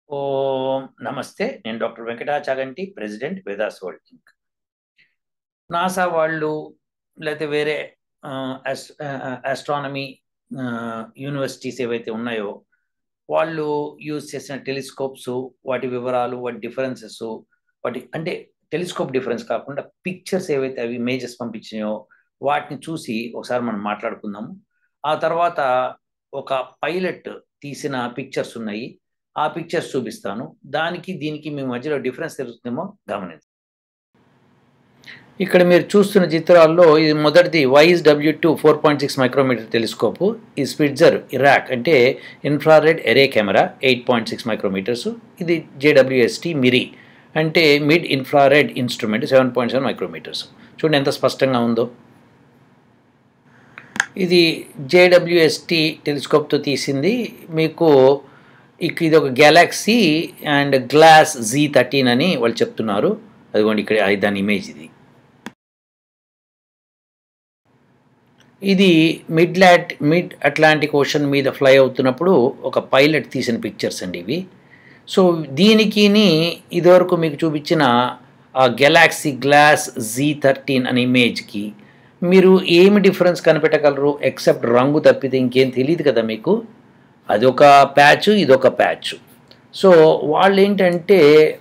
ఓం నమస్తే నేను doctor Venkata Chaganti president Vedas world inc NASA వాళ్ళు లేకపోతే వేరే ఆస్ట్రానమీ యూనివర్సిటీస్ ఏవైతే ఉన్నాయో వాళ్ళు యూజ్ చేసిన టెలిస్కోప్స్ వాటి వివరాలు వాటి డిఫరెన్సెస్ వాటి అంటే టెలిస్కోప్ డిఫరెన్స్ కాకుండా పిక్చర్స్ ఏవైతే అవి ఇమేజెస్ పంపించినాయో వాటిని చూసి ఒకసారి మనం మాట్లాడుకుందాము ఆ తర్వాత ఒక పైలట్ తీసిన పిక్చర్స్ ఉన్నాయి ఆ పిక్చర్స్ చూపిస్తాను దానికి దీనికి మీ మధ్యలో డిఫరెన్స్ తెలుస్తుందేమో గమనించండి ఇక్కడ మీరు చూస్తున్న చిత్రాల్లో ఇది మొదటిది వైస్ W two four point six micrometre telescope ఈ స్పిట్జర్ ఇరాక్ అంటే infrared array camera eight point six micrometres ఇది జేడబ్ల్యూఎస్టీ మిరి అంటే mid infrared instrument seven point seven micrometres చూడండి ఎంత స్పష్టంగా ఉందో ఇది జేడబ్ల్యూఎస్టీ టెలిస్కోప్తో తీసింది మీకు ఇక ఇది ఒక galaxy and GLASS z thirteen అని వాళ్ళు చెప్తున్నారు అదిగోండి ఇక్కడ దాని ఇమేజ్ ఇది ఇది మిడ్ లాట్ మిడ్ అట్లాంటిక్ ఓషన్ మీద ఫ్లై అవుతున్నప్పుడు ఒక పైలట్ తీసిన పిక్చర్స్ అండి ఇవి సో దీనికి ఇదివరకు మీకు చూపించిన ఆ గెలాక్సీ గ్లాస్ జీ థర్టీన్ అనే ఇమేజ్కి మీరు ఏమి డిఫరెన్స్ కనిపెట్టగలరు ఎక్సెప్ట్ రంగు తప్పితే ఇంకేం తెలియదు కదా మీకు అదొక ప్యాచ్ ఇదొక ప్యాచ్ సో వాళ్ళు ఏంటంటే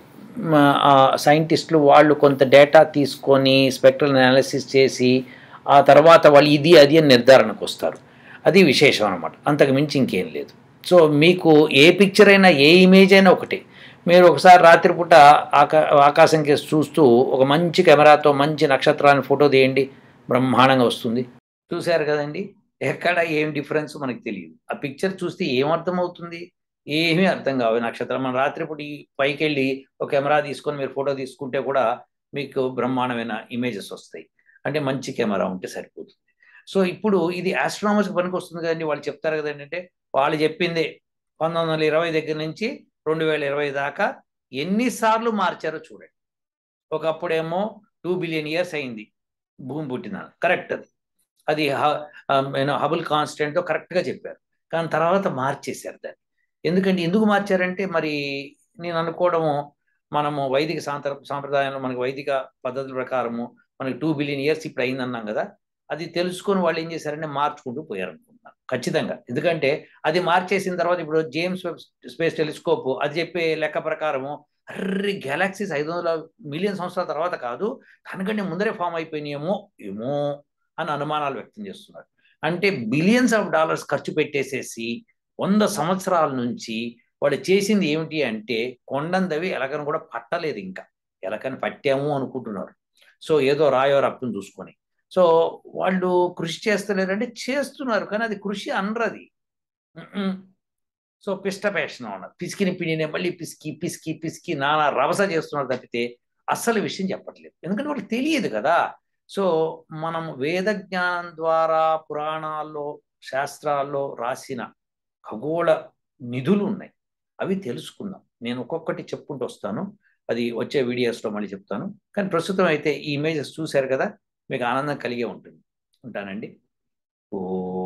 సైంటిస్టులు వాళ్ళు కొంత డేటా తీసుకొని స్పెక్ట్రల్ అనాలిసిస్ చేసి ఆ తర్వాత వాళ్ళు ఇది అది అని నిర్ధారణకు వస్తారు అది విశేషం అనమాట అంతకు మించి ఇంకేం లేదు సో మీకు ఏ పిక్చర్ అయినా ఏ ఇమేజ్ అయినా ఒకటి మీరు ఒకసారి రాత్రిపూట ఆకా ఆకాశం కేసి చూస్తూ ఒక మంచి కెమెరాతో మంచి నక్షత్రాన్ని ఫోటో తీయండి బ్రహ్మాండంగా వస్తుంది చూశారు కదండి ఎక్కడ ఏం డిఫరెన్స్ మనకు తెలియదు ఆ పిక్చర్ చూస్తే ఏం అర్థం అవుతుంది ఏమీ అర్థం కావు నక్షత్రం మన రాత్రిపూట ఈ పైకి వెళ్ళి ఒక కెమెరా తీసుకొని మీరు ఫోటో తీసుకుంటే కూడా మీకు బ్రహ్మాండమైన ఇమేజెస్ వస్తాయి అంటే మంచి కెమెరా ఉంటే సరిపోతుంది సో ఇప్పుడు ఇది ఆస్ట్రానమర్స్కి పనికి వస్తుంది కదండి వాళ్ళు చెప్తారు కదండి అంటే వాళ్ళు చెప్పింది పంతొమ్మిది వందల ఇరవై దగ్గర నుంచి రెండు వేల ఇరవై దాకా ఎన్నిసార్లు మార్చారో చూడండి ఒకప్పుడేమో టూ బిలియన్ ఇయర్స్ అయింది భూమి పుట్టిన కరెక్ట్ అది అది హబుల్ కాన్స్టెంట్ కరెక్ట్గా చెప్పారు కానీ తర్వాత మార్చేశారు దాన్ని ఎందుకంటే ఎందుకు మార్చారంటే మరి నేను అనుకోవడము మనము వైదిక సాంత సాంప్రదాయంలో మనకి వైదిక పద్ధతుల ప్రకారము మనకి టూ బిలియన్ ఇయర్స్ ఇప్పుడు అయిందన్నాం కదా అది తెలుసుకొని వాళ్ళు ఏం చేశారంటే మార్చుకుంటూ పోయారు అనుకుంటున్నాను ఖచ్చితంగా ఎందుకంటే అది మార్చేసిన తర్వాత ఇప్పుడు జేమ్స్ వెబ్ స్పేస్ టెలిస్కోప్ అది చెప్పే లెక్క ప్రకారము అర్రి గెలాక్సీస్ ఐదు వందల మిలియన్ సంవత్సరాల తర్వాత కాదు దానికంటే ముందరే ఫామ్ అయిపోయినాయేమో ఏమో అని అనుమానాలు వ్యక్తం చేస్తున్నారు అంటే బిలియన్స్ ఆఫ్ డాలర్స్ ఖర్చు పెట్టేసేసి వంద సంవత్సరాల నుంచి వాడు చేసింది ఏమిటి అంటే కొండందవి ఎలకను కూడా పట్టలేదు ఇంకా ఎలకని పట్టాము అనుకుంటున్నారు సో ఏదో రాయో రక్తం చూసుకొని సో వాళ్ళు కృషి చేస్తలేరంటే చేస్తున్నారు కానీ అది కృషి అనరది సో పిష్టపేషణ ఉన్నది పిసికిని పిండినే మళ్ళీ పిసికి పిసికి పిసికి నానా రవస చేస్తున్నారు తప్పితే అస్సలు విషయం చెప్పట్లేదు ఎందుకంటే వాళ్ళకి తెలియదు కదా సో మనం వేద జ్ఞానం ద్వారా పురాణాల్లో శాస్త్రాల్లో రాసిన ఖగోళ నిధులు ఉన్నాయి అవి తెలుసుకుందాం నేను ఒక్కొక్కటి చెప్పుకుంటూ వస్తాను అది వచ్చే వీడియోస్లో మళ్ళీ చెప్తాను కానీ ప్రస్తుతం అయితే ఈ ఇమేజెస్ చూశారు కదా మీకు ఆనందం కలిగే ఉంటుంది ఉంటానండి ఓ